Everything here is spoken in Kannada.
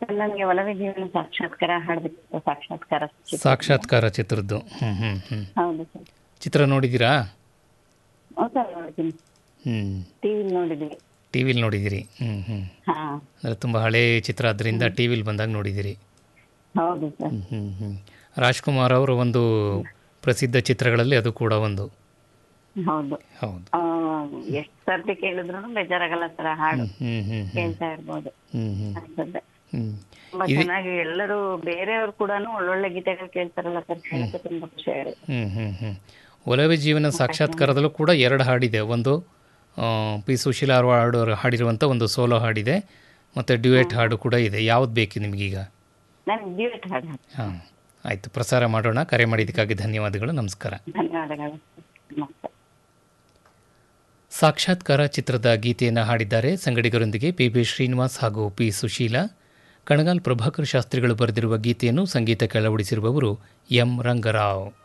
ಸರ್ ನನಗೆ ಒಲವೇ ಜೀವನ ಸಾಕ್ಷಾತ್ಕಾರ ಹಾಡಬೇಕಿತ್ತು ಸಾಕ್ಷಾತ್ಕಾರ ಚಿತ್ರ. ಸಾಕ್ಷಾತ್ಕಾರ ಚಿತ್ರದ್ದು ಹ್ಞೂ ಹ್ಞೂ ಹ್ಞೂ ಹೌದು ಸರ್ ಚಿತ್ರ ನೋಡಿದ್ದೀರಾ ಹ್ಞೂ ಸರ್ ನೋಡಿದ್ದೀನಿ ಹ್ಞೂ ಟಿವಿ ನೋಡಿದ್ವಿ ಟಿ ವಿಲಿ ನೋಡಿದ್ದೀರಿ ಹ್ಞೂ ಹ್ಞೂ ಹಾ ಅಂದರೆ ತುಂಬ ಹಳೇ ಚಿತ್ರ ಆದ್ದರಿಂದ ಟಿ ವಿಲಿ ಬಂದಾಗ ನೋಡಿದ್ದೀರಿ ಹೌದು ಸರ್ ಹ್ಞೂ ಹ್ಞೂ ರಾಜ್ಕುಮಾರ್ ಅವರ ಒಂದು ಪ್ರಸಿದ್ಧ ಚಿತ್ರಗಳಲ್ಲಿ ಅದು ಕೂಡ ಒಂದು ಹೌದು ಹೌದು ಆ, ಎಷ್ಟ್ ಸರ್ತಿ ಕೇಳಿದ್ರು ಬೇಜಾರಾಗಲ್ಲ ಸರ್ ಹಾಡು ಹ್ಞೂ ಹ್ಞೂ ಹ್ಞೂ ಕೇಳ್ತಾ ಇರ್ಬೋದು ಹ್ಞೂ ಹ್ಞೂ ಅನ್ಸುತ್ತೆ ಹ್ಞೂ ತುಂಬಾ ಇದು ಚೆನ್ನಾಗಿ ಎಲ್ಲರೂ ಬೇರೆಯವ್ರು ಕೂಡ ಒಳ್ಳೊಳ್ಳೆ ಗೀತೆಗಳು ಕೇಳ್ತಾರಲ್ಲ ಸರ್ ಕೇಳಕ್ಕೆ ತುಂಬಾ ಖುಷಿ ಆಗುತ್ತೆ ಹ್ಞೂ ಹ್ಞೂ ಹ್ಞೂ ಒಲವೇ ಜೀವನ ಸಾಕ್ಷಾತ್ಕಾರದಲ್ಲೂ ಕೂಡ ಎರಡು ಹಾಡಿದೆ ಒಂದು ಆ, ಪಿ ಸುಶೀಲಾ ಅವರು ಹಾಡು ಹಾಡಿರುವಂಥ ಒಂದು ಸೋಲೋ ಹಾಡಿದೆ ಮತ್ತು ಡ್ಯುಯೆಟ್ ಹಾಡು ಕೂಡ ಇದೆ ಯಾವ್ದು ಬೇಕು ನಿಮಗೀಗ ನನ್ಗೆ ಡ್ಯೂಯೆಟ್ ಹಾಡು ಹಾಡಿ. ಹಾಂ ಆಯಿತು ಪ್ರಸಾರ ಮಾಡೋಣ ಕರೆ ಮಾಡಿದ್ದಕ್ಕಾಗಿ ಧನ್ಯವಾದಗಳು ನಮಸ್ಕಾರ ಧನ್ಯವಾದಗಳು ನಮಸ್ತೆ ಸಾಕ್ಷಾತ್ಕಾರ ಚಿತ್ರದ ಗೀತೆಯನ್ನು ಹಾಡಿದ್ದಾರೆ ಸಂಗಡಿಗರೊಂದಿಗೆ ಪಿ ಬಿ ಶ್ರೀನಿವಾಸ್ ಹಾಗೂ ಪಿ ಸುಶೀಲಾ ಕಣಗಾಲ್ ಪ್ರಭಾಕರ್ ಶಾಸ್ತ್ರಿಗಳು ಬರೆದಿರುವ ಗೀತೆಯನ್ನು ಸಂಗೀತಕ್ಕೆ ಅಳವಡಿಸಿರುವವರು ಎಂ ರಂಗರಾವ್